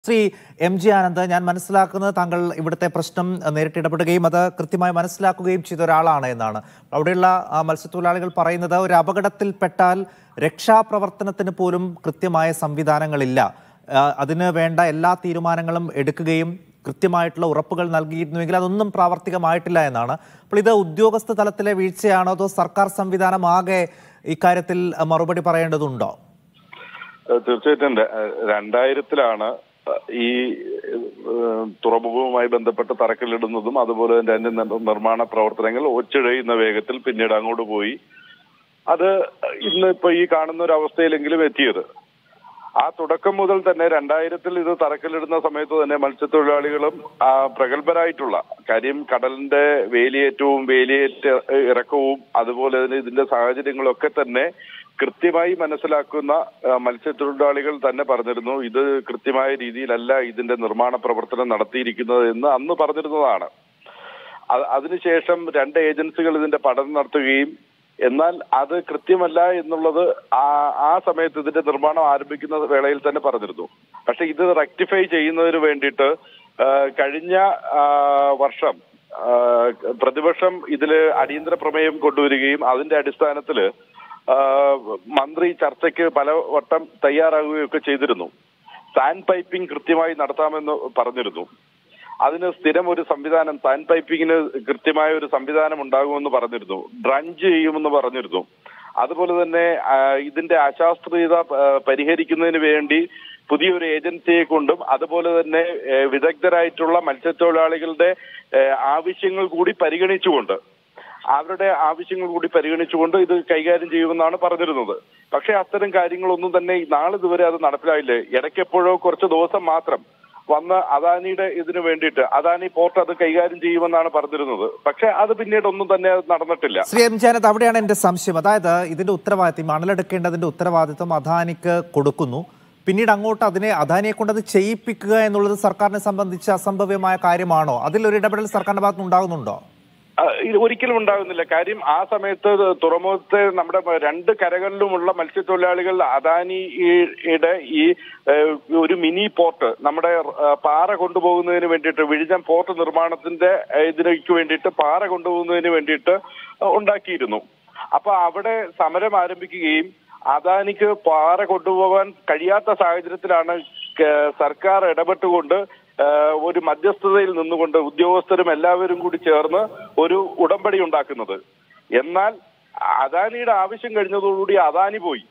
Shri M G Anand ഞാൻ മനസ്സിലാക്കുന്നത് താങ്കൾ ഇവിടുത്തെ പ്രശ്നം നേരിട്ട് ഇടപെടുകയും അത് കൃത്യമായി മനസ്സിലാക്കുകയും ചെയ്ത ഒരാളാണ് എന്നാണ് അവിടെയുള്ള ആ, മത്സ്യത്തൊഴിലാളികൾ പറയുന്നത് ഒരു അപകടത്തിൽപ്പെട്ടാൽ രക്ഷാപ്രവർത്തനത്തിന് പോലും കൃത്യമായ സംവിധാനങ്ങളില്ല ആ, അതിന് വേണ്ട എല്ലാ തീരുമാനങ്ങളും എടുക്കുകയും കൃത്യമായിട്ടുള്ള ഉറപ്പുകൾ നൽകിയിരുന്നുവെങ്കിൽ അതൊന്നും പ്രാവർത്തികമായിട്ടില്ല എന്നാണ് അപ്പോൾ ഇത് ഉദ്യോഗസ്ഥ തലത്തിലെ വീഴ്ചയാണോ അതോ സർക്കാർ സംവിധാനം ആകെ ഇക്കാര്യത്തിൽ മറുപടി പറയേണ്ടതുണ്ടോ ഏഹ് തീർച്ചയായിട്ടും ര- ഏഹ് രണ്ടായിരത്തിലാണ് ഏഹ് ഈ ഏഹ് തുറമുഖവുമായി ബന്ധപ്പെട്ട് തറക്കല്ലിടുന്നതും അതുപോലെ തന്നെ അതിന്റെ നിർ- നിർമ്മാണ പ്രവർത്തനങ്ങൾ ഒച്ചിഴയുന്ന വേഗത്തിൽ പിന്നീട് അങ്ങോട്ട് പോയി അത് ഇന്ന് ഇപ്പൊ ഈ കാണുന്ന ഒരു അവസ്ഥയിലെങ്കിലും എത്തിയത് ആ തുടക്കം മുതൽ തന്നെ രണ്ടായിരത്തിൽ ഇത് തറക്കല്ലിടുന്ന സമയത്ത് തന്നെ മത്സ്യത്തൊഴിലാളികളും ആ, പ്രഗത്ഭരായിട്ടുള്ള കാര്യം കടലിന്റെ വേലിയേറ്റവും വേലിയേറ്റ ഇറക്കവും അതുപോലെ തന്നെ ഇതിന്റെ സാഹചര്യങ്ങളൊക്കെ തന്നെ കൃത്യമായി മനസ്സിലാക്കുന്ന ആ, മത്സ്യത്തൊഴിലാളികൾ തന്നെ പറഞ്ഞിരുന്നു ഇത് കൃത്യമായ രീതിയിലല്ല ഇതിന്റെ നിർമ്മാണ പ്രവർത്തനം നടത്തിയിരിക്കുന്നത് എന്ന് അന്ന് പറഞ്ഞിരുന്നതാണ് അ- അതിനുശേഷം രണ്ട് ഏജൻസികൾ ഇതിന്റെ പഠനം നടത്തുകയും എന്നാൽ അത് കൃത്യമല്ല എന്നുള്ളത് ആ ആ സമയത്ത് ഇതിന്റെ നിർമ്മാണം ആരംഭിക്കുന്ന വേളയിൽ തന്നെ പറഞ്ഞിരുന്നു പക്ഷെ ഇത് റെക്ടിഫൈ ചെയ്യുന്നതിന് വേണ്ടിയിട്ട് ആ, കഴിഞ്ഞ ആ, വർഷം ആ, പ്രതിപക്ഷം ഇതില് അടിയന്തര പ്രമേയം കൊണ്ടുവരികയും അതിന്റെ അടിസ്ഥാനത്തില് ആ, മന്ത്രി ചർച്ചയ്ക്ക് പലവട്ടം തയ്യാറാകുകയൊക്കെ ചെയ്തിരുന്നു സാൻഡ് പൈപ്പിംഗ് കൃത്യമായി നടത്താമെന്ന് പറഞ്ഞിരുന്നു അതിന് സ്ഥിരം ഒരു സംവിധാനം സാൻഡ് പൈപ്പിങ്ങിന് കൃത്യമായ ഒരു സംവിധാനം ഉണ്ടാകുമെന്ന് പറഞ്ഞിരുന്നു ഡ്രഞ്ച് ചെയ്യുമെന്ന് പറഞ്ഞിരുന്നു അതുപോലെ തന്നെ ആ, ഇതിന്റെ അശാസ്ത്രീയത ആ, പരിഹരിക്കുന്നതിന് വേണ്ടി പുതിയൊരു ഏജൻസിയെ കൊണ്ടും അതുപോലെ തന്നെ ഏ, വിദഗ്ധരായിട്ടുള്ള മത്സ്യത്തൊഴിലാളികളുടെ ഏ, ആവശ്യങ്ങൾ കൂടി പരിഗണിച്ചുകൊണ്ട് അവരുടെ ആവശ്യങ്ങൾ കൂടി പരിഗണിച്ചുകൊണ്ട് ഇത് കൈകാര്യം ചെയ്യുമെന്നാണ് പറഞ്ഞിരുന്നത് പക്ഷെ അത്തരം കാര്യങ്ങളൊന്നും തന്നെ നാളിതുവരെ അത് നടപ്പിലായില്ലേ ഇടയ്ക്കെപ്പോഴോ കുറച്ച് ദിവസം മാത്രം വന്ന് അദാനിയുടെ ഇതിനു വേണ്ടിയിട്ട് അദാനി പോർട്ട് അത് കൈകാര്യം ചെയ്യുമെന്നാണ് പറഞ്ഞിരുന്നത് പക്ഷെ അത് പിന്നീട് ഒന്നും തന്നെ അത് നടന്നിട്ടില്ല ശ്രീ എം ജാനത് അവിടെയാണ് എന്റെ സംശയം അതായത് ഇതിന്റെ ഉത്തരവാദിത്വം മണലെടുക്കേണ്ടതിന്റെ ഉത്തരവാദിത്വം അദാനിക്ക് കൊടുക്കുന്നു പിന്നീട് അങ്ങോട്ട് അതിനെ അദാനിയെ കൊണ്ട് അത് ചെയ്യിപ്പിക്കുക എന്നുള്ളത് സർക്കാരിനെ സംബന്ധിച്ച് അസംഭവ്യമായ കാര്യമാണോ അതിൽ ഒരു ഇടപെടൽ സർക്കാരിന്റെ ഭാഗത്ത് ഉണ്ടാകുന്നുണ്ടോ ആ, ഇത് ഒരിക്കലും ഉണ്ടാകുന്നില്ല കാര്യം ആ സമയത്ത് തുറമുഖത്തെ നമ്മുടെ രണ്ട് കരകളിലുമുള്ള മത്സ്യത്തൊഴിലാളികൾ അദാനിയുടെ ഈ ഏഹ്, ഒരു മിനി പോർട്ട് നമ്മുടെ ആ, പാറ കൊണ്ടുപോകുന്നതിന് വേണ്ടിയിട്ട് വിഴിഞ്ഞം പോർട്ട് നിർമ്മാണത്തിന്റെ ഏഹ്, ഇതിലേക്ക് വേണ്ടിയിട്ട് പാറ കൊണ്ടുപോകുന്നതിന് വേണ്ടിയിട്ട് ഉണ്ടാക്കിയിരുന്നു അപ്പൊ അവിടെ സമരം ആരംഭിക്കുകയും അദാനിക്ക് പാറ കൊണ്ടുപോകാൻ കഴിയാത്ത സാഹചര്യത്തിലാണ് കേ- സർക്കാർ ഇടപെട്ടുകൊണ്ട് ഏഹ്, ഒരു മധ്യസ്ഥതയിൽ നിന്നുകൊണ്ട് ഉദ്യോഗസ്ഥരും എല്ലാവരും കൂടി ചേർന്ന് ഒരു ഉടമ്പടി ഉണ്ടാക്കുന്നത് എന്നാൽ അദാനിയുടെ ആവശ്യം കഴിഞ്ഞതോടുകൂടി അദാനി പോയി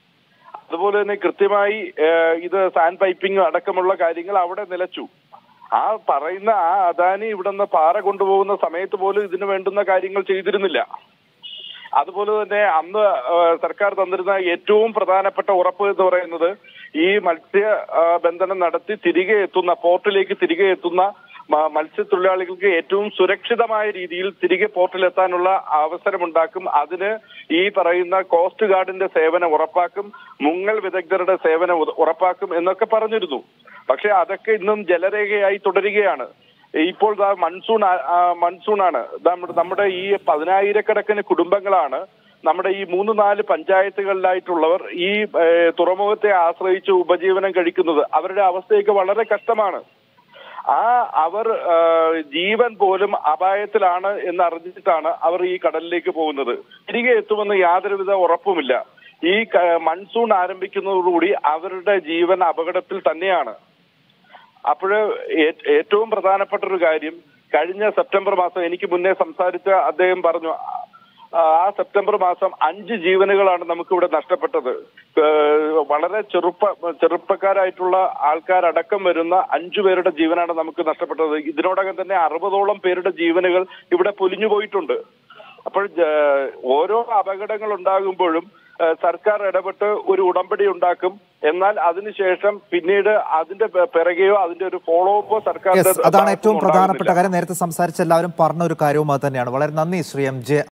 അതുപോലെ തന്നെ കൃത്യമായി ഏഹ്, ഇത് സാൻഡ് പൈപ്പിംഗ് അടക്കമുള്ള കാര്യങ്ങൾ അവിടെ നിലച്ചു ആ പറയുന്ന ആ അദാനി ഇവിടുന്ന് പാറ കൊണ്ടുപോകുന്ന സമയത്ത് പോലും ഇതിന് വേണ്ടുന്ന കാര്യങ്ങൾ ചെയ്തിരുന്നില്ല അതുപോലെ തന്നെ അന്ന് ആ, സർക്കാർ തന്നിരുന്ന ഏറ്റവും പ്രധാനപ്പെട്ട ഉറപ്പ് എന്ന് പറയുന്നത് ഈ മത്സ്യ ആ, ബന്ധനം നടത്തി തിരികെ എത്തുന്ന പോർട്ടിലേക്ക് തിരികെ എത്തുന്ന മ- മത്സ്യത്തൊഴിലാളികൾക്ക് ഏറ്റവും സുരക്ഷിതമായ രീതിയിൽ തിരികെ പോർട്ടിലെത്താനുള്ള അവസരമുണ്ടാക്കും അതിന് ഈ പറയുന്ന കോസ്റ്റ് ഗാർഡിന്റെ സേവനം ഉറപ്പാക്കും മുങ്ങൽ വിദഗ്ധരുടെ സേവനം ഉറ- ഉറപ്പാക്കും എന്നൊക്കെ പറഞ്ഞിരുന്നു പക്ഷെ അതൊക്കെ ഇന്നും ജലരേഖയായി തുടരുകയാണ് ഇപ്പോൾ ദാ മൺസൂൺ ആ- ആ മൺസൂണാണ് ദാ നമ്മുടെ നമ്മുടെ ഈ പതിനായിരക്കണക്കിന് കുടുംബങ്ങളാണ് നമ്മുടെ ഈ മൂന്ന് നാല് പഞ്ചായത്തുകളിലായിട്ടുള്ളവർ ഈ ഏഹ്, തുറമുഖത്തെ ആശ്രയിച്ച് ഉപജീവനം കഴിക്കുന്നത് അവരുടെ അവസ്ഥയൊക്കെ വളരെ കഷ്ടമാണ് ആ അവർ ആ, ജീവൻ പോലും അപായത്തിലാണ് എന്ന് അറിഞ്ഞിട്ടാണ് അവർ ഈ കടലിലേക്ക് പോകുന്നത് തിരികെ എത്തുമെന്ന് യാതൊരുവിധ ഉറപ്പുമില്ല ഈ ക- മൺസൂൺ ആരംഭിക്കുന്നതോടുകൂടി അവരുടെ ജീവൻ അപകടത്തിൽ തന്നെയാണ് അപ്പോഴ് ഏ- ഏറ്റവും പ്രധാനപ്പെട്ട ഒരു കാര്യം കഴിഞ്ഞ സെപ്റ്റംബർ മാസം എനിക്ക് മുന്നേ സംസാരിച്ച അദ്ദേഹം പറഞ്ഞു ആ ആ സെപ്റ്റംബർ മാസം അഞ്ച് ജീവനുകളാണ് നമുക്കിവിടെ നഷ്ടപ്പെട്ടത് ഏഹ് വളരെ ചെറുപ്പ ചെറുപ്പക്കാരായിട്ടുള്ള ആൾക്കാരടക്കം വരുന്ന അഞ്ചു പേരുടെ ജീവനാണ് നമുക്ക് നഷ്ടപ്പെട്ടത് ഇതിനോടകം തന്നെ അറുപതോളം പേരുടെ ജീവനുകൾ ഇവിടെ പൊലിഞ്ഞു പോയിട്ടുണ്ട് അപ്പോൾ ജ- ഓരോ അപകടങ്ങൾ ഉണ്ടാകുമ്പോഴും ഏഹ് സർക്കാർ ഇടപെട്ട് ഒരു ഉടമ്പടി ഉണ്ടാക്കും എന്നാൽ അതിനുശേഷം പിന്നീട് അതിന്റെ പെ- പിറകെയോ അതിന്റെ ഒരു ഫോളോ അപ്പോ സർക്കാരിന്റെ യെസ് അതാണ് ഏറ്റവും ഭാഗത്തുനിന്ന് പ്രധാനപ്പെട്ട ഉണ്ടാകുന്നില്ല. കാര്യം നേരത്തെ സംസാരിച്ച എല്ലാവരും പറഞ്ഞ ഒരു കാര്യവും അത് തന്നെയാണ് വളരെ നന്ദി ശ്രീ എം ജെ